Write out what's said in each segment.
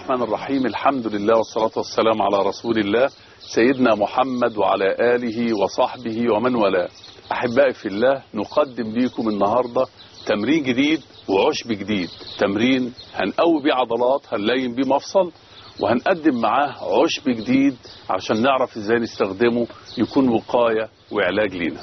الرحمن الرحيم الحمد لله والصلاة والسلام على رسول الله سيدنا محمد وعلى آله وصحبه ومن والاه أحبائي في الله نقدم لكم النهاردة تمرين جديد وعشب جديد تمرين هنقوي بيه عضلات هنلين بيه مفصل وهنقدم معاه عشب جديد عشان نعرف ازاي نستخدمه يكون وقاية وعلاج لينا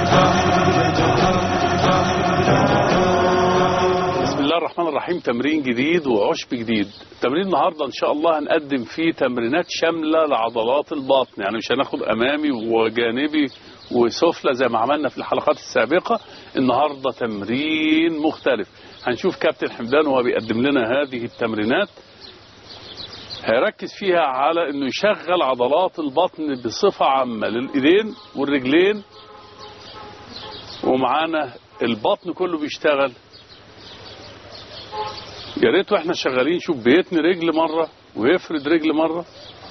بسم الله الرحمن الرحيم تمرين جديد وعشب جديد تمرين النهارده ان شاء الله هنقدم فيه تمرينات شامله لعضلات البطن يعني مش هناخد امامي وجانبي وسفلى زي ما عملنا في الحلقات السابقه النهارده تمرين مختلف هنشوف كابتن حمدان وهو بيقدم لنا هذه التمرينات هيركز فيها على انه يشغل عضلات البطن بصفه عامه للايدين والرجلين ومعانا البطن كله بيشتغل يا ريت واحنا شغالين شوف بيتني رجل مره ويفرد رجل مره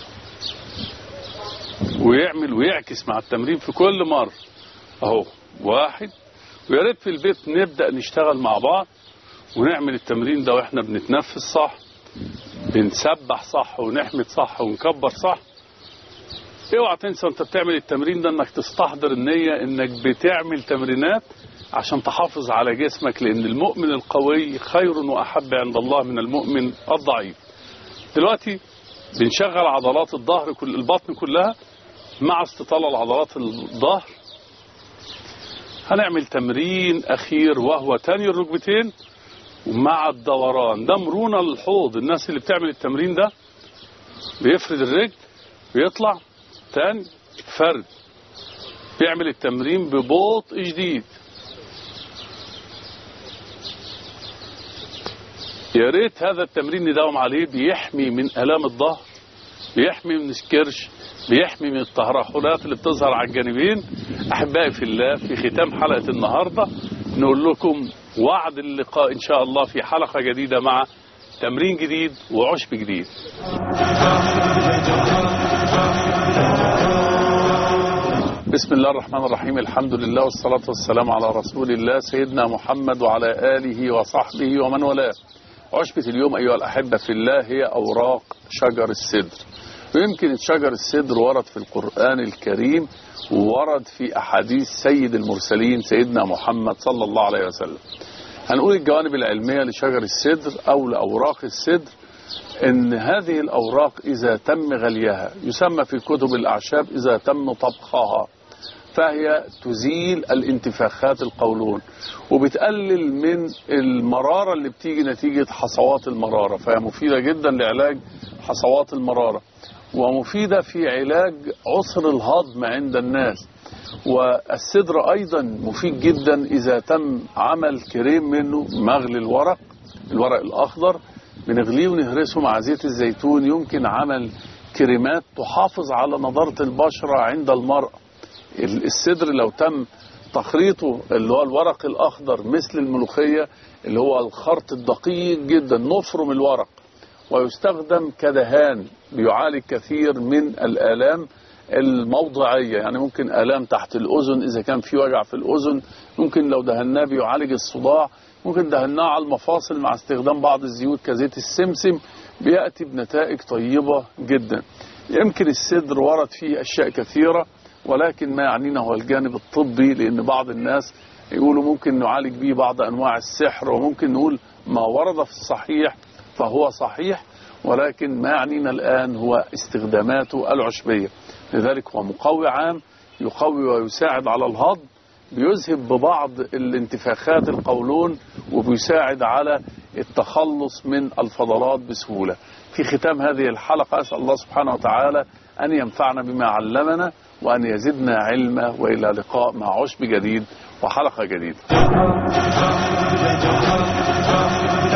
ويعمل ويعكس مع التمرين في كل مره اهو واحد ويا ريت في البيت نبدا نشتغل مع بعض ونعمل التمرين ده واحنا بنتنفس صح بنسبح صح ونحمد صح ونكبر صح اوعى تنسى انت بتعمل التمرين ده انك تستحضر النية انك بتعمل تمرينات عشان تحافظ على جسمك لان المؤمن القوي خير واحب عند الله من المؤمن الضعيف دلوقتي بنشغل عضلات الظهر كل البطن كلها مع استطالة لعضلات الظهر هنعمل تمرين اخير وهو تاني الركبتين ومع الدوران ده مرونة للحوض الناس اللي بتعمل التمرين ده بيفرد الرجل ويطلع تاني فرد بيعمل التمرين ببطء شديد يا ريت هذا التمرين نداوم عليه بيحمي من الام الظهر بيحمي من الكرش بيحمي من الترهلات اللي بتظهر على الجانبين احبائي في الله في ختام حلقه النهارده نقول لكم وعد اللقاء ان شاء الله في حلقه جديده مع تمرين جديد وعشب جديد بسم الله الرحمن الرحيم الحمد لله والصلاة والسلام على رسول الله سيدنا محمد وعلى آله وصحبه ومن والاه عشبة اليوم أيها الأحبة في الله هي أوراق شجر السدر ويمكن شجر السدر ورد في القرآن الكريم وورد في أحاديث سيد المرسلين سيدنا محمد صلى الله عليه وسلم هنقول الجوانب العلمية لشجر السدر أو لأوراق السدر ان هذه الأوراق إذا تم غليها يسمى في كتب الأعشاب إذا تم طبخها فهي تزيل الانتفاخات القولون وبتقلل من المرارة اللي بتيجي نتيجة حصوات المرارة فهي مفيدة جدا لعلاج حصوات المرارة ومفيدة في علاج عسر الهضم عند الناس والسدر أيضا مفيد جدا إذا تم عمل كريم منه مغلي الورق الورق الأخضر بنغليه ونهرسه مع زيت الزيتون يمكن عمل كريمات تحافظ على نضارة البشرة عند المرأة السدر لو تم تخريطه اللي هو الورق الأخضر مثل الملوخية اللي هو الخرط الدقيق جدا نفرم الورق ويستخدم كدهان بيعالج كثير من الآلام الموضعية يعني ممكن آلام تحت الأذن إذا كان في وجع في الأذن ممكن لو دهناه بيعالج الصداع ممكن دهناه على المفاصل مع استخدام بعض الزيوت كزيت السمسم بيأتي بنتائج طيبة جدا يمكن السدر ورد فيه أشياء كثيرة ولكن ما يعنينا هو الجانب الطبي لأن بعض الناس يقولوا ممكن نعالج به بعض أنواع السحر وممكن نقول ما ورد في الصحيح فهو صحيح ولكن ما يعنينا الآن هو استخداماته العشبية لذلك هو مقوي عام يقوي ويساعد على الهضم بيذهب ببعض الانتفاخات القولون وبيساعد على التخلص من الفضلات بسهولة في ختام هذه الحلقة أسأل الله سبحانه وتعالى أن ينفعنا بما علمنا وأن يزدنا علما وإلى لقاء مع عشب جديد وحلقة جديدة